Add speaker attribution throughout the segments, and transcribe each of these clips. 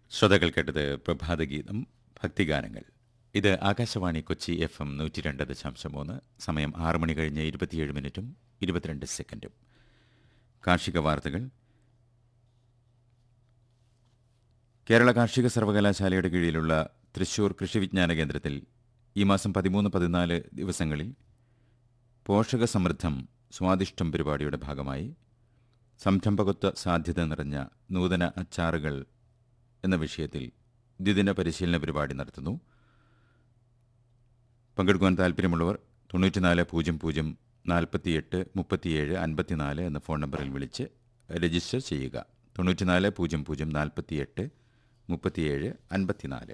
Speaker 1: ശ്രോതാക്കൾ കേട്ടത് പ്രഭാതഗീതം ഭക്തിഗാനങ്ങൾ ഇത് ആകാശവാണി കൊച്ചി എഫ് എം നൂറ്റി രണ്ട് ദശാംശം മൂന്ന് സമയം ആറ് മണി കഴിഞ്ഞ് ഇരുപത്തിയേഴ് മിനിറ്റും ഇരുപത്തിരണ്ട് സെക്കൻഡും കാർഷിക വാർത്തകൾ കേരള കാർഷിക സർവകലാശാലയുടെ കീഴിലുള്ള തൃശൂർ കൃഷി വിജ്ഞാന കേന്ദ്രത്തിൽ ഈ മാസം പതിമൂന്ന് പതിനാല് ദിവസങ്ങളിൽ പോഷക സമൃദ്ധം സ്വാദിഷ്ടം പരിപാടിയുടെ ഭാഗമായി സംരംഭകത്വ സാധ്യത നിറഞ്ഞ നൂതന അച്ചാറുകൾ എന്ന വിഷയത്തിൽ ദ്വിദിന പരിശീലന പരിപാടി നടത്തുന്നു പങ്കെടുക്കുവാൻ താൽപ്പര്യമുള്ളവർ തൊണ്ണൂറ്റിനാല് പൂജ്യം പൂജ്യം നാൽപ്പത്തിയെട്ട് മുപ്പത്തിയേഴ് അൻപത്തിനാല് എന്ന ഫോൺ നമ്പറിൽ വിളിച്ച് രജിസ്റ്റർ ചെയ്യുക തൊണ്ണൂറ്റിനാല് പൂജ്യം പൂജ്യം നാൽപ്പത്തിയെട്ട് മുപ്പത്തിയേഴ് അൻപത്തിനാല്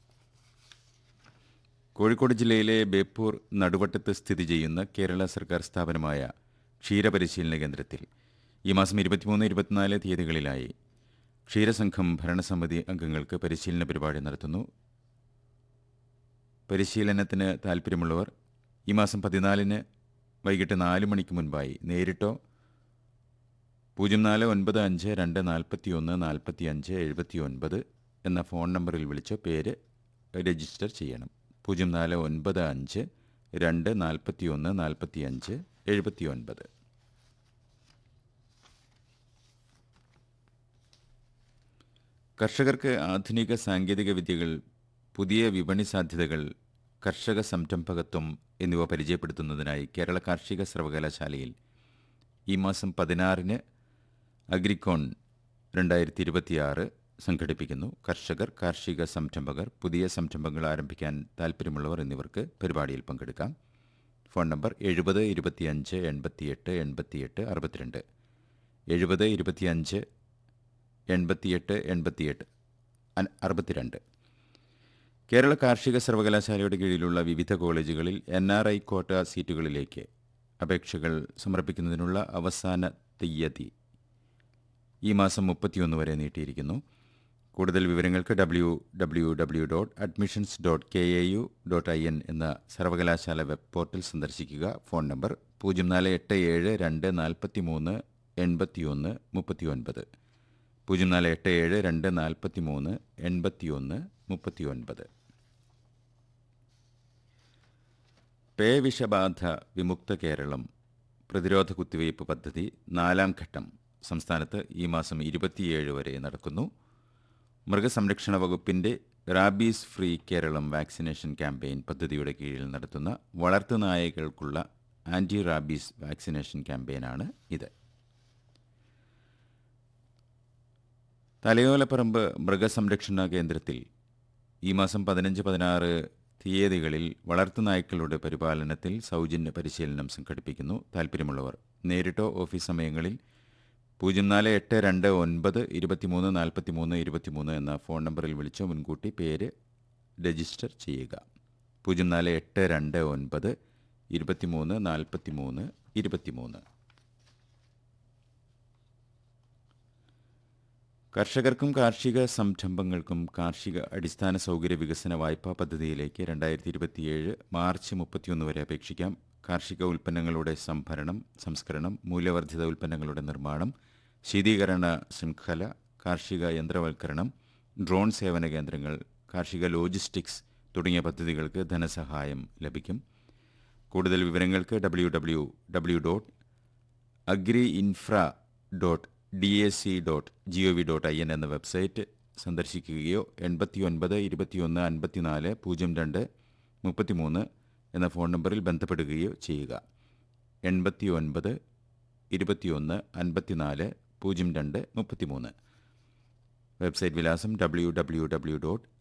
Speaker 1: കോഴിക്കോട് ജില്ലയിലെ ബേപ്പൂർ നടുവട്ടത്ത് സ്ഥിതി ചെയ്യുന്ന കേരള സർക്കാർ സ്ഥാപനമായ ക്ഷീരപരിശീലന കേന്ദ്രത്തിൽ ഈ മാസം ഇരുപത്തിമൂന്ന് ഇരുപത്തിനാല് തീയതികളിലായി ക്ഷീരസംഘം ഭരണസമിതി അംഗങ്ങൾക്ക് പരിശീലന പരിപാടി നടത്തുന്നു പരിശീലനത്തിന് താൽപ്പര്യമുള്ളവർ ഈ മാസം പതിനാലിന് വൈകിട്ട് നാല് മണിക്ക് മുൻപായി നേരിട്ടോ പൂജ്യം നാല് ഒൻപത് അഞ്ച് രണ്ട് നാൽപ്പത്തി ഒന്ന് നാൽപ്പത്തി അഞ്ച് എഴുപത്തി ഒൻപത് എന്ന ഫോൺ നമ്പറിൽ വിളിച്ചോ പേര് രജിസ്റ്റർ ചെയ്യണം പൂജ്യം നാല് ഒൻപത് അഞ്ച് രണ്ട് നാൽപ്പത്തി ഒന്ന് നാൽപ്പത്തി അഞ്ച് എഴുപത്തി ഒൻപത് കർഷകർക്ക് ആധുനിക സാങ്കേതിക വിദ്യകൾ പുതിയ വിപണി സാധ്യതകൾ കർഷക സംരംഭകത്വം എന്നിവ പരിചയപ്പെടുത്തുന്നതിനായി കേരള കാർഷിക സർവകലാശാലയിൽ ഈ മാസം പതിനാറിന് അഗ്രിക്കോൺ രണ്ടായിരത്തി ഇരുപത്തിയാറ് സംഘടിപ്പിക്കുന്നു കർഷകർ കാർഷിക സംരംഭകർ പുതിയ സംരംഭങ്ങൾ ആരംഭിക്കാൻ താൽപ്പര്യമുള്ളവർ എന്നിവർക്ക് പരിപാടിയിൽ പങ്കെടുക്കാം ഫോൺ നമ്പർ എഴുപത് ഇരുപത്തിയഞ്ച് എൺപത്തിയെട്ട് എൺപത്തിയെട്ട് അറുപത്തിരണ്ട് എഴുപത് ഇരുപത്തിയഞ്ച് എൺപത്തിയെട്ട് എൺപത്തിയെട്ട് അൻ- അറുപത്തിരണ്ട് കേരള കാർഷിക സർവകലാശാലയുടെ കീഴിലുള്ള വിവിധ കോളേജുകളിൽ എൻ ആർ ഐ കോട്ട സീറ്റുകളിലേക്ക് അപേക്ഷകൾ സമർപ്പിക്കുന്നതിനുള്ള അവസാന തീയതി ഈ മാസം മുപ്പത്തിയൊന്ന് വരെ നീട്ടിയിരിക്കുന്നു കൂടുതൽ വിവരങ്ങൾക്ക് W W W dot admissions dot K A U dot I N എന്ന സർവകലാശാല വെബ് പോർട്ടൽ സന്ദർശിക്കുക ഫോൺ നമ്പർ പൂജ്യം നാല് എട്ട് ഏഴ് രണ്ട് നാൽപ്പത്തി മൂന്ന് എൺപത്തിയൊന്ന് മുപ്പത്തിയൊൻപത് പൂജ്യം നാല് എട്ട് ഏഴ് രണ്ട് നാൽപ്പത്തി മൂന്ന് എൺപത്തിയൊന്ന് മുപ്പത്തിയൊൻപത് പേവിഷബാധ വിമുക്ത കേരളം പ്രതിരോധ കുത്തിവയ്പ് പദ്ധതി നാലാം ഘട്ടം സംസ്ഥാനത്ത് ഈ മാസം ഇരുപത്തിയേഴ് വരെ നടക്കുന്നു മൃഗസംരക്ഷണ വകുപ്പിൻ്റെ rabies free Keralam vaccination campaign പദ്ധതിയുടെ കീഴിൽ നടത്തുന്ന വളർത്തുനായകൾക്കുള്ള ആൻറ്റി റാബീസ് വാക്സിനേഷൻ ക്യാമ്പയിനാണ് ഇത് തലയോലപ്പറമ്പ് മൃഗസംരക്ഷണ കേന്ദ്രത്തിൽ ഈ മാസം പതിനഞ്ച് പതിനാറ് തീയതികളിൽ വളർത്തുനായ്ക്കളുടെ പരിപാലനത്തിൽ സൗജന്യ പരിശീലനം സംഘടിപ്പിക്കുന്നു താൽപ്പര്യമുള്ളവർ നേരിട്ടോ ഓഫീസ് സമയങ്ങളിൽ പൂജ്യം നാല് എട്ട് രണ്ട് ഒൻപത് ഇരുപത്തിമൂന്ന് നാൽപ്പത്തിമൂന്ന് ഇരുപത്തിമൂന്ന് എന്ന ഫോൺ നമ്പറിൽ വിളിച്ചോ മുൻകൂട്ടി പേര് രജിസ്റ്റർ ചെയ്യുക പൂജ്യം നാല് എട്ട് രണ്ട് ഒൻപത് ഇരുപത്തിമൂന്ന് നാൽപ്പത്തിമൂന്ന് ഇരുപത്തിമൂന്ന് കർഷകർക്കും കാർഷിക സംരംഭങ്ങൾക്കും കാർഷിക അടിസ്ഥാന സൗകര്യ വികസന വായ്പാ പദ്ധതിയിലേക്ക് രണ്ടായിരത്തി ഇരുപത്തിയേഴ് മാർച്ച് മുപ്പത്തിയൊന്ന് വരെ അപേക്ഷിക്കാം കാർഷിക ഉൽപ്പന്നങ്ങളുടെ സംഭരണം സംസ്കരണം മൂല്യവർദ്ധിത ഉൽപ്പന്നങ്ങളുടെ നിർമ്മാണം ശീതീകരണ ശൃംഖല കാർഷിക യന്ത്രവൽക്കരണം ഡ്രോൺ സേവന കേന്ദ്രങ്ങൾ കാർഷിക ലോജിസ്റ്റിക്സ് തുടങ്ങിയ പദ്ധതികൾക്ക് ധനസഹായം ലഭിക്കും കൂടുതൽ വിവരങ്ങൾക്ക് W W W dot agri infra dot D A C dot G O V dot I N എന്ന വെബ്സൈറ്റ് സന്ദർശിക്കുകയോ എൺപത്തി ഒൻപത് ഇരുപത്തിയൊന്ന് അൻപത്തിനാല് പൂജ്യം രണ്ട് മുപ്പത്തിമൂന്ന് എന്ന ഫോൺ നമ്പറിൽ ബന്ധപ്പെടുകയോ ചെയ്യുക എൺപത്തി ഒൻപത് ഇരുപത്തിയൊന്ന് അൻപത്തിനാല് പൂജ്യം രണ്ട് മുപ്പത്തിമൂന്ന് വെബ്സൈറ്റ് വിലാസം ഡബ്ല്യു ഡബ്ല്യു ഡബ്ല്യു ഡോട്ട്